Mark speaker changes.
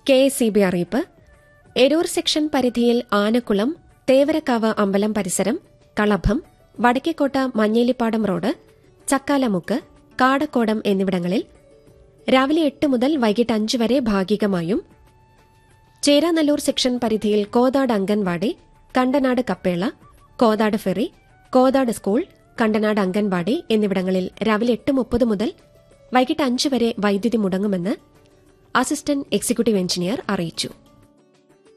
Speaker 1: K S C B അറിയിപ്പ് Eroor section പരിധിയിൽ ആനക്കുളം തേവരക്കാവ് അമ്പലം പരിസരം കളഭം വടക്കേക്കോട്ട മഞ്ഞേലിപ്പാടം റോഡ് ചക്കാലമുക്ക് കാടക്കോടം എന്നിവിടങ്ങളിൽ രാവിലെ എട്ട് മുതൽ വൈകിട്ട് അഞ്ച് വരെ ഭാഗികമായും ചേരാനല്ലൂർ സെക്ഷൻ പരിധിയിൽ കോതാട് അംഗൻവാടി കണ്ടനാട് കപ്പേള കോതാട് ഫെറി കോതാട് സ്കൂൾ കണ്ടനാട് അംഗൻവാടി എന്നിവിടങ്ങളിൽ രാവിലെ എട്ട് മുപ്പത് മുതൽ വൈകിട്ട് അഞ്ച് വരെ വൈദ്യുതി മുടങ്ങുമെന്ന് അസിസ്റ്റന്റ് എക്സിക്യൂട്ടീവ് എഞ്ചിനീയർ അറിയിച്ചു